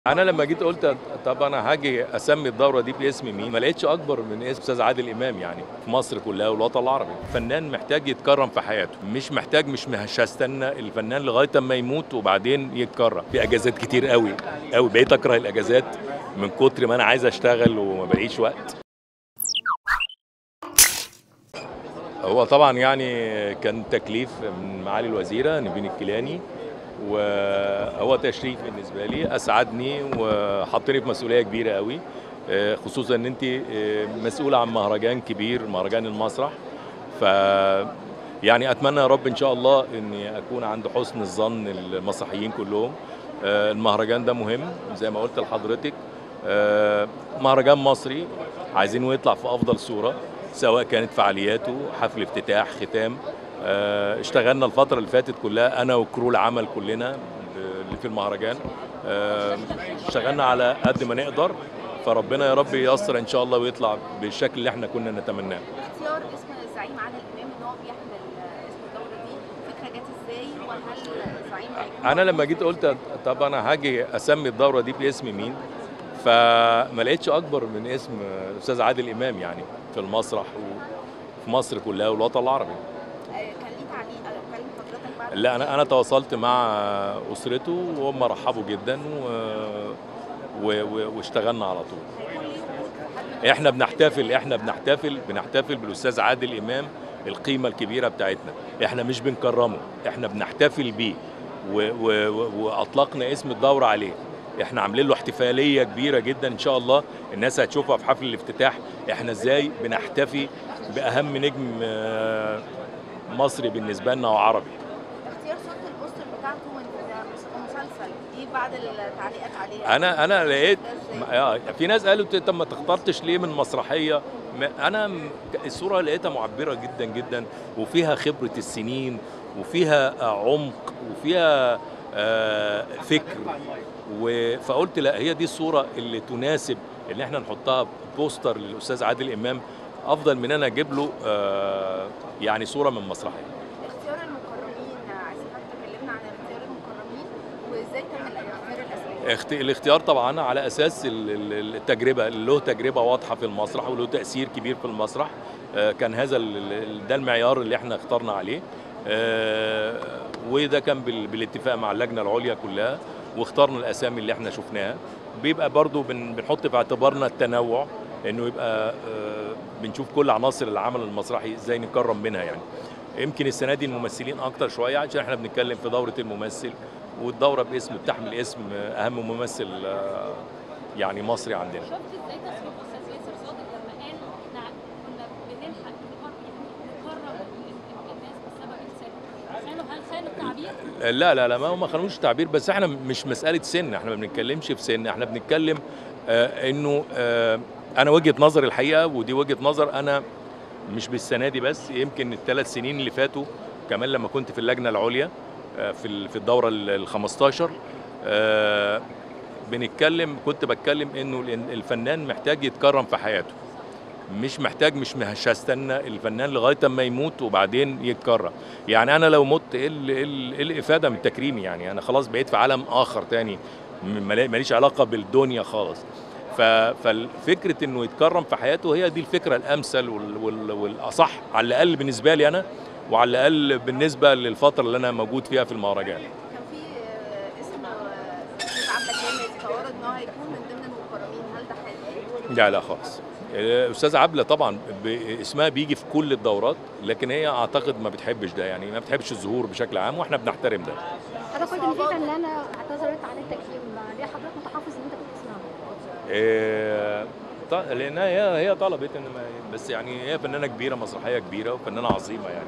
انا لما جيت قلت طب انا هاجي اسمي الدوره دي باسم مين ما لقيتش اكبر من اسم استاذ عادل امام يعني في مصر كلها والوطن العربي فنان محتاج يتكرم في حياته مش محتاج مش مش هستنى الفنان لغايه اما يموت وبعدين يتكرم في اجازات كتير قوي قوي بقيت اكره الاجازات من كتر ما انا عايز اشتغل وما بلاقيش وقت هو طبعا يعني كان تكليف من معالي الوزيره نبيل الكيلاني وهو تشريف بالنسبه لي اسعدني وحطني في مسؤوليه كبيره قوي آه، خصوصا ان انت آه، مسؤوله عن مهرجان كبير مهرجان المسرح ف يعني اتمنى يا رب ان شاء الله اني اكون عند حسن الظن المسرحيين كلهم آه، المهرجان ده مهم زي ما قلت لحضرتك آه، مهرجان مصري عايزينه يطلع في افضل صوره سواء كانت فعالياته حفل افتتاح ختام آه، اشتغلنا الفترة اللي فاتت كلها أنا وكرو العمل كلنا ب- اللي في المهرجان آه، اشتغلنا على قد ما نقدر فربنا يا رب ييسر إن شاء الله ويطلع بالشكل اللي احنا كنا نتمناه اختيار اسم الزعيم عادل امام ان هو بيحمل اسم الدوره دي فكره جت ازاي وهل الزعيم هيكون أنا لما جيت قلت طب أنا هاجي أسمي الدورة دي باسم مين فما لقيتش أكبر من اسم الأستاذ عادل إمام يعني في المسرح وفي مصر كلها والوطن العربي آه، كان ليه تعليق آه، كلم حضرتك بعد لا انا انا تواصلت مع اسرته وهم رحبوا جدا و... و... و... واشتغلنا على طول هيكون ليه وجود لحد ما احنا بنحتفل احنا بنحتفل بنحتفل بالاستاذ عادل امام القيمه الكبيره بتاعتنا احنا مش بنكرمه احنا بنحتفل بيه و... و... و... واطلقنا اسم الدوره عليه احنا عاملين له احتفاليه كبيره جدا ان شاء الله الناس هتشوفها في حفل الافتتاح احنا ازاي بنحتفي باهم نجم آه، مصري بالنسبه لنا وعربي اختيار صوره البوستر بتاعته من مسلسل دي بعد التعليقات عليها انا انا لقيت ده م- إزاي؟ آه، في ناس قالوا ت- طب ما تختارتش ليه من مسرحيه ما- انا م- الصوره لقيتها معبره جدا جدا وفيها خبره السنين وفيها آه، عمق وفيها آه، فكر و- فقلت لا هي دي الصوره اللي تناسب ان احنا نحطها بوستر للاستاذ عادل امام افضل من انا اجيب له آه، يعني صوره من مسرحيه اختيار المكرمين آه، عايزين حضرتك تكلمنا عن اختيار المكرمين وازاي تم اختيار الاسماء اخت- الاختيار طبعا على اساس ال- ال- التجربه اللي له تجربه واضحه في المسرح وله تاثير كبير في المسرح آه، كان هذا ال- ال- ده المعيار اللي احنا اخترنا عليه آه، وده كان بال- بالاتفاق مع اللجنه العليا كلها واخترنا الاسامي اللي احنا شفناها بيبقى برضو بن- بنحط في اعتبارنا التنوع انه يبقى آه، بنشوف كل عناصر العمل المسرحي ازاي نكرم منها يعني يمكن السنه دي الممثلين اكتر شويه عشان احنا بنتكلم في دوره الممثل والدوره باسم بتحمل اسم اهم ممثل آه، يعني مصري عندنا شفت ازاي تصريح استاذ ياسر صادق لما قال احنا كنا بنلحق نكرم نكرم الناس بسبب السن خانوا هل خانوا التعبير؟ لا لا لا ما ما خلوش تعبير بس احنا مش مساله سن احنا ما بنتكلمش في سن احنا بنتكلم آه انه آه انا وجهه نظري الحقيقه ودي وجهه نظر انا مش بالسنه دي بس يمكن الثلاث سنين اللي فاتوا كمان لما كنت في اللجنه العليا آه في ال- في الدوره ال 15 آه بنتكلم كنت بتكلم انه الإن- الفنان محتاج يتكرم في حياته مش محتاج مش مش هستنى الفنان لغايه اما يموت وبعدين يتكرم يعني انا لو مت ايه ال- إيه ال- إيه الافاده من تكريمي يعني انا خلاص بقيت في عالم اخر تاني م- ملا- ماليش علاقه بالدنيا خالص ف- فالفكره انه يتكرم في حياته هي دي الفكره الامثل وال- وال- والاصح على الاقل بالنسبه لي انا وعلى الاقل بالنسبه للفتره اللي انا موجود فيها في المهرجان كان في آه، اسم آه، استاذ عبده كامل توارد ان هو هيكون من ضمن المكرمين هل ده حقيقي؟ لا لا خالص استاذ عبله طبعا ب- اسمها بيجي في كل الدورات لكن هي اعتقد ما بتحبش ده يعني ما بتحبش الظهور بشكل عام واحنا بنحترم ده حضرتك قلت ان في فنانه اعتذرت عن التكريم ليه حضرتك متحفظ ان انت كنت تسمعها؟ إيه، ط- لانها هي هي طلبت ان ما- بس يعني هي فنانه كبيره مسرحيه كبيره وفنانه عظيمه يعني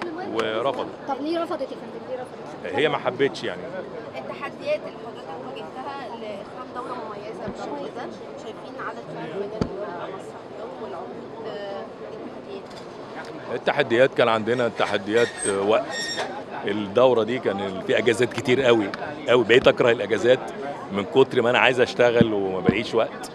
ورفضت طب ليه رفضت يا فندم ليه رفضت؟ هي ما حبتش يعني التحديات اللي حضرتك واجهتها لاخراج دوره مميزه بالشكل ده شايفين عدد كبير من المسرحيات والعروض آه، التحديات التحديات كان عندنا تحديات آه، وقت الدوره دي كان في اجازات كتير قوي قوي بقيت اكره الاجازات من كتر ما انا عايز اشتغل وما بلاقيش وقت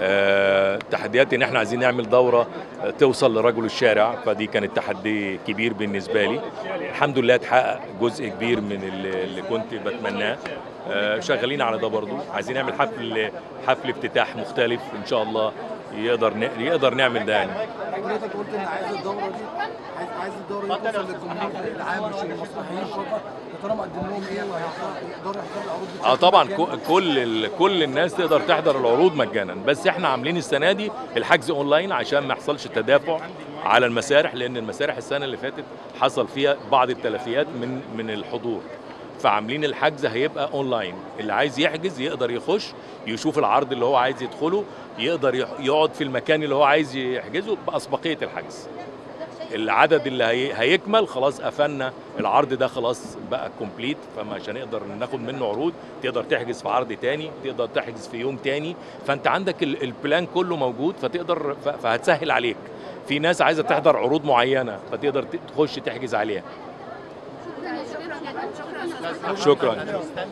آه، تحديات ان احنا عايزين نعمل دوره آه، توصل لرجل الشارع فدي كانت تحدي كبير بالنسبه لي الحمد لله اتحقق جزء كبير من اللي اللي كنت بتمناه آه، شغالين على ده برضو عايزين نعمل حفل حفل افتتاح مختلف ان شاء الله يقدر ن- يقدر نعمل ده يعني حضرتك قلت ان عايز الدوره دي عايز عايز الدوره دي توصل للجمهور العام مش المسرحيين فقط يا ترى مقدم لهم ايه وهيقدروا يحضروا العروض دي اه طبعا بشكل ك- كل ال- كل الناس تقدر تحضر العروض مجانا بس احنا عاملين السنه دي الحجز اونلاين عشان ما يحصلش تدافع على المسارح لان المسارح السنه اللي فاتت حصل فيها بعض التلفيات من من الحضور فعاملين الحجز هيبقى اونلاين اللي عايز يحجز يقدر يخش يشوف العرض اللي هو عايز يدخله يقدر يح- يقعد في المكان اللي هو عايز يحجزه باسبقيه الحجز العدد اللي هي... هيكمل خلاص قفلنا العرض ده خلاص بقى كومبليت فمش هنقدر ناخد منه عروض تقدر تحجز في عرض تاني تقدر تحجز في يوم تاني فانت عندك ال... البلان كله موجود فتقدر ف... فهتسهل عليك في ناس عايزه تحضر عروض معينه فتقدر ت- تخش تحجز عليها شكرا جدا شكرا شكرا